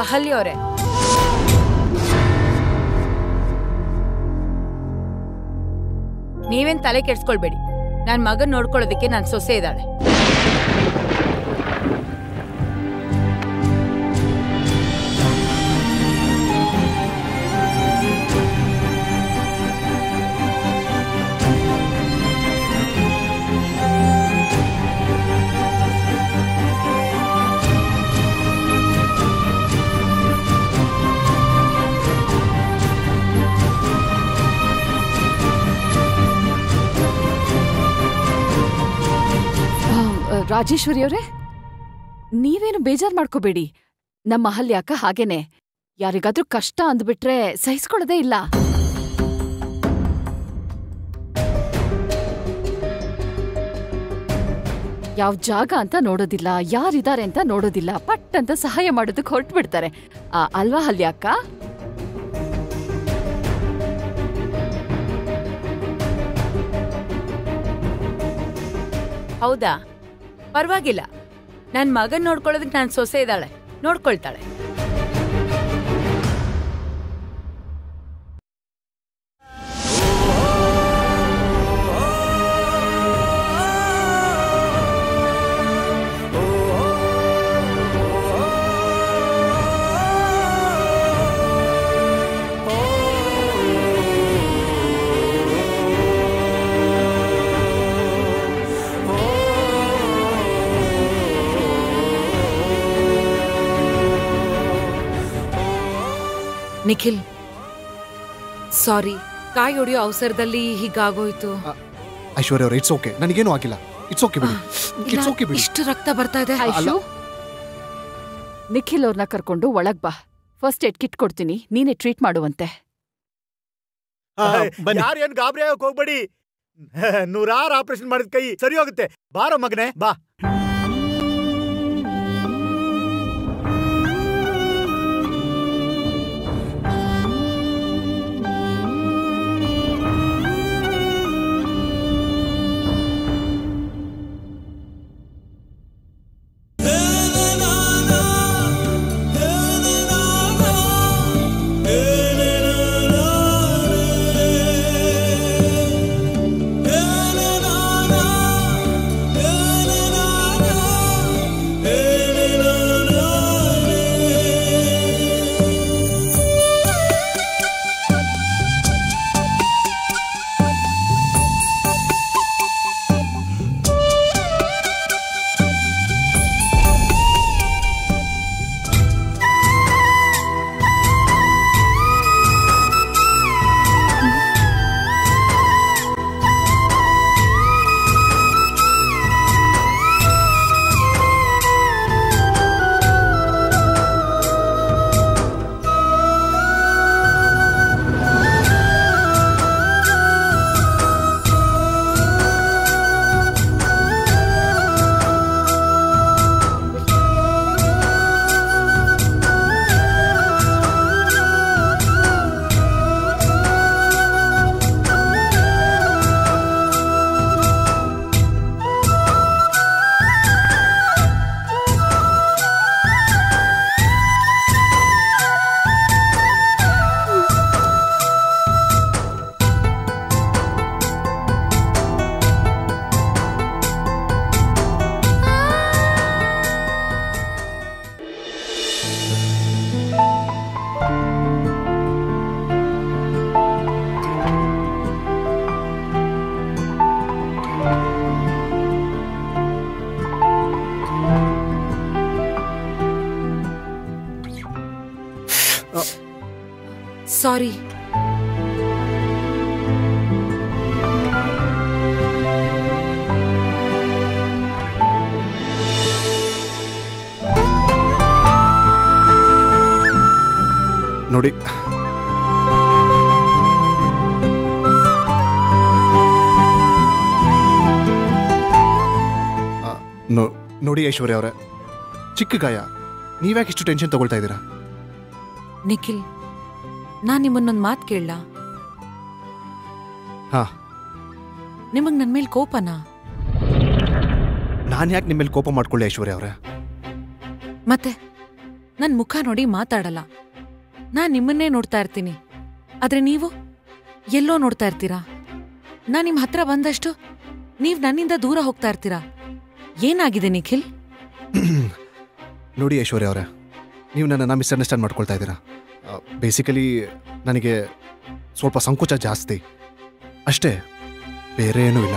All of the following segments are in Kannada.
ಅಹಲ್ಯ ಅವರೇ ನೀವೇನ್ ತಲೆ ಕೆಡ್ಸ್ಕೊಳ್ಬೇಡಿ ನನ್ ಮಗನ್ ನೋಡ್ಕೊಳ್ಳೋದಕ್ಕೆ ನನ್ ಸೊಸೆ ಇದ್ದಾಳೆ ಆ, ಆ, ರಾಜೇಶ್ವರಿ ಅವರೇ ನೀವೇನು ಬೇಜಾರ್ ಮಾಡ್ಕೋಬೇಡಿ ನಮ್ಮ ಅಹಲ್ಯ ಅಕ್ಕ ಹಾಗೇನೆ ಯಾರಿಗಾದ್ರೂ ಕಷ್ಟ ಅಂದ್ಬಿಟ್ರೆ ಸಹಿಸ್ಕೊಳ್ಳೋದೇ ಇಲ್ಲ ಯಾವ ಜಾಗ ಅಂತ ನೋಡೋದಿಲ್ಲ ಯಾರಿದ್ದಾರೆ ಅಂತ ನೋಡೋದಿಲ್ಲ ಪಟ್ ಅಂತ ಸಹಾಯ ಮಾಡೋದಕ್ಕೆ ಹೊರಟು ಬಿಡ್ತಾರೆ ಅಲ್ವಾ ಅಹಲ್ಯ ಅಕ್ಕ ಹೌದಾ ಪರವಾಗಿಲ್ಲ ನನ್ ಮಗನ್ ನೋಡ್ಕೊಳ್ಳೋದಕ್ಕೆ ನನ್ ಸೊಸೆ ಇದ್ದಾಳೆ ನೋಡ್ಕೊಳ್ತಾಳೆ ನಿಖಿಲ್ ಸಾರಿ ಕಾಯಿ ಹೊಡೆಯೋ ಅವಸರದಲ್ಲಿ ಹೀಗಾಗೋಯ್ತು ಐಶ್ವರ್ಯ ಅವ್ರೆ ಇಟ್ಸ್ ಓಕೆ ನನಗೇನು ಆಗಿಲ್ಲ ಇಟ್ಸ್ ಓಕೆ ಬಿಡಿ ಇಟ್ಸ್ ಓಕೆ ಬಿಡಿ ಇಷ್ಟು ರಕ್ತ ಬರ್ತಾ ಇದೆ ಐಶು ನಿಖಿಲ್ ಅವ್ರನ್ನ ಕರ್ಕೊಂಡು ಒಳಗ್ ಬಾ ಫಸ್ಟ್ ಏಡ್ ಕಿಟ್ ಕೊಡ್ತೀನಿ ನೀನೇ ಟ್ರೀಟ್ ಮಾಡುವಂತೆ ಬನ್ನಿ. ಯಾರು ಏನ್ ಗಾಬರಿ ಆಗಕ್ ಹೋಗ್ಬೇಡಿ ನೂರಾರು ಆಪರೇಷನ್ ಮಾಡಿದ ಕೈ ಸರಿ ಹೋಗುತ್ತೆ ಬಾರೋ ಮಗನೇ ಬಾ ಸಾರಿ ನೋಡಿ ಆ, ನೋ- ನೋಡಿ ಐಶ್ವರ್ಯ ಅವರೇ ಚಿಕ್ಕ ಗಾಯ ನೀವ್ಯಾಕೆ ಇಷ್ಟು ಟೆನ್ಷನ್ ತಗೊಳ್ತಾ ಇದ್ದೀರಾ ನಿಖಿಲ್ ನಾನ್ ನಿಮ್ಮನ್ನೊಂದ್ ಮಾತ್ ಕೇಳಲ್ಲ ಹಾ ನಿಮಗ್ ನನ್ ಮೇಲ್ ಕೋಪನಾ ನಾನು ಯಾಕೆ ನಿಮ್ಮ ಮೇಲೆ ಕೋಪ ಮಾಡ್ಕೊಳ್ಳಿ ಐಶ್ವರ್ಯ ಅವರೇ ಮತ್ತೆ ನನ್ ಮುಖ ನೋಡಿ ಮಾತಾಡಲ್ಲ ನಾನ್ ನಿಮ್ಮನ್ನೇ ನೋಡ್ತಾ ಇರ್ತೀನಿ ಆದ್ರೆ ನೀವು ಎಲ್ಲೋ ನೋಡ್ತಾ ಇರ್ತೀರಾ ನಾನ್ ನಿಮ್ ಹತ್ರ ಬಂದಷ್ಟು ನೀವ್ ನನ್ನಿಂದ ದೂರ ಹೋಗ್ತಾ ಇರ್ತೀರಾ ಏನಾಗಿದೆ ನಿಖಿಲ್ ನೋಡಿ ಐಶ್ವರ್ಯ ಅವರೇ ನೀವು ನನ್ನನ್ನು ಮಿಸ್ಅಂಡರ್ಸ್ಟ್ಯಾಂಡ್ ಮಾಡ್ಕೊಳ್ತಾ ಇದ್ದೀರಾ ಬೇಸಿಕಲಿ ನನಗೆ ಸ್ವಲ್ಪ ಸಂಕೋಚ ಜಾಸ್ತಿ ಅಷ್ಟೇ ಬೇರೆ ಏನೂ ಇಲ್ಲ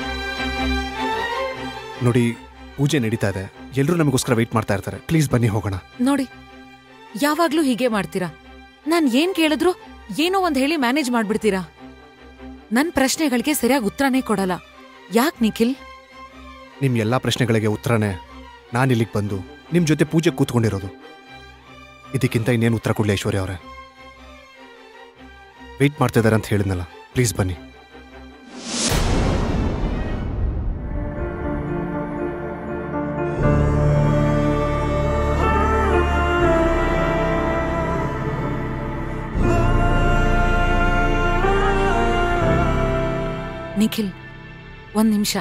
ನೋಡಿ ಪೂಜೆ ನಡೀತಾ ಇದೆ ಎಲ್ಲರೂ ನಮಗೋಸ್ಕರ ವೆಯ್ಟ್ ಮಾಡ್ತಾ ಇರ್ತಾರೆ ಪ್ಲೀಸ್ ಬನ್ನಿ ಹೋಗೋಣ ನೋಡಿ ಯಾವಾಗ್ಲೂ ಹೀಗೆ ಮಾಡ್ತೀರಾ ನಾನ್ ಏನ್ ಕೇಳಿದ್ರು ಏನೋ ಒಂದ್ ಹೇಳಿ ಮ್ಯಾನೇಜ್ ಮಾಡ್ಬಿಡ್ತೀರಾ ನನ್ ಪ್ರಶ್ನೆಗಳಿಗೆ ಸರಿಯಾಗಿ ಉತ್ತರನೇ ಕೊಡಲ್ಲ ಯಾಕ್ ನಿಖಿಲ್ ನಿಮ್ಮ ಎಲ್ಲ ಪ್ರಶ್ನೆಗಳಿಗೆ ಉತ್ತರನೇ ನಾನು ಇಲ್ಲಿಗೆ ಬಂದು ನಿಮ್ಮ ಜೊತೆ ಪೂಜೆ ಕೂತ್ಕೊಂಡಿರೋದು ಇದಕ್ಕಿಂತ ಇನ್ನೇನು ಉತ್ತರ ಕೊಡಲಿ ಐಶ್ವರ್ಯ ಅವರೇ ವೆಯ್ಟ್ ಮಾಡ್ತಾ ಇದ್ದಾರೆ ಅಂತ ಹೇಳಿದ್ನಲ್ಲ ಪ್ಲೀಸ್ ಬನ್ನಿ ನಿಖಿಲ್ ಒಂದ್ ನಿಮಿಷ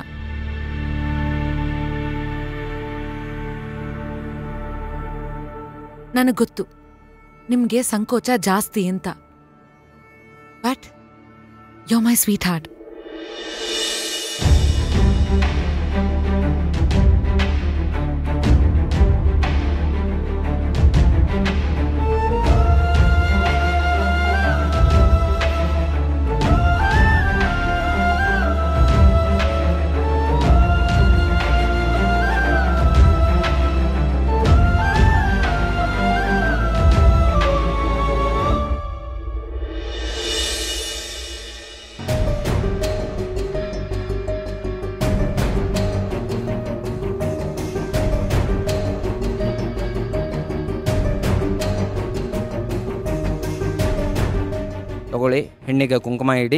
ನನಗ್ ಗೊತ್ತು ನಿಮ್ಗೆ ಸಂಕೋಚ ಜಾಸ್ತಿ ಅಂತ but yo my sweetheart ತಗೊಳ್ಳಿ ಹೆಣ್ಣಿಗೆ ಕುಂಕುಮ ಇಡಿ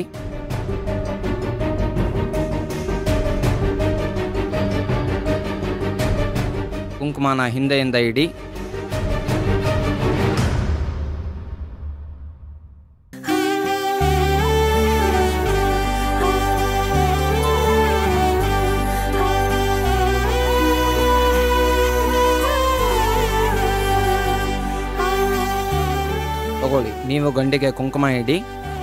ಕುಂಕುಮನ ಹಿಂದೆಯಿಂದ ಇಡಿ ತಗೊಳ್ಳಿ ನೀವು ಗಂಡಿಗೆ ಕುಂಕುಮ ಇಡಿ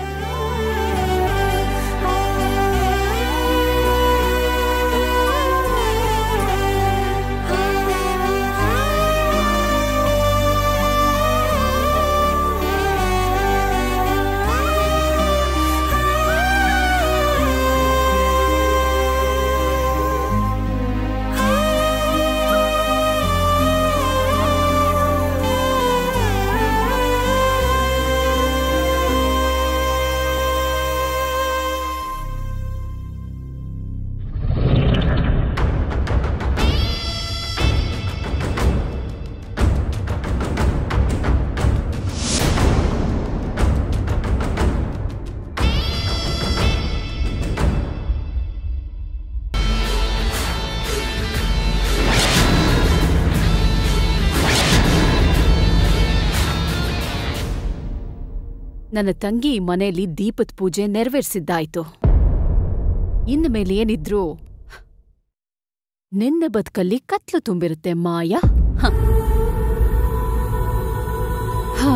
ನನ್ನ ತಂಗಿ ಈ ಮನೆಯಲ್ಲಿ ದೀಪದ ಪೂಜೆ ನೆರವೇರಿಸಿದ್ದಾಯ್ತು ಇನ್ನು ಮೇಲೆ ಏನಿದ್ರು ನಿನ್ನ ಬದುಕಲ್ಲಿ ಕತ್ಲು ತುಂಬಿರುತ್ತೆ ಮಾಯ ಹ. ಹ.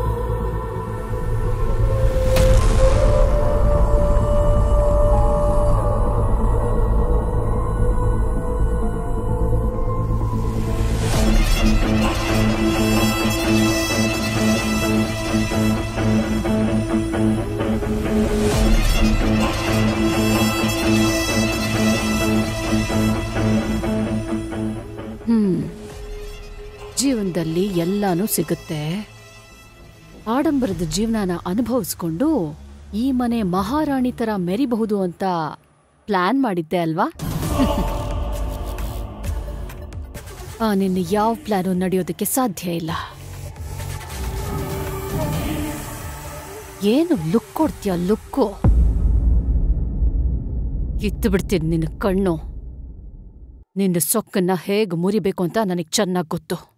ಹ್ಮ್ ಜೀವನದಲ್ಲಿ ಎಲ್ಲಾನು ಸಿಗುತ್ತೆ ಆಡಂಬರದ ಜೀವನನ ಅನುಭವಿಸ್ಕೊಂಡು ಈ ಮನೆ ಮಹಾರಾಣಿ ತರ ಮೆರಿಬಹುದು ಅಂತ ಪ್ಲಾನ್ ಮಾಡಿದ್ದೆ ಅಲ್ವಾ ಆ ನಿನ್ನ ಯಾವ ಪ್ಲಾನು ನಡೆಯೋದಕ್ಕೆ ಸಾಧ್ಯ ಇಲ್ಲ ಏನು ಲುಕ್ ಕೊಡ್ತೀಯ ಲುಕ್ಕು ಕಿತ್ತು ಬಿಡ್ತೀನಿ ನಿನ್ನ ಕಣ್ಣು ನಿನ್ನ ಸೊಕ್ಕನ್ನ ಹೇಗ್ ಮುರಿಬೇಕು ಅಂತ ನನಗೆ ಚೆನ್ನಾಗಿ ಗೊತ್ತು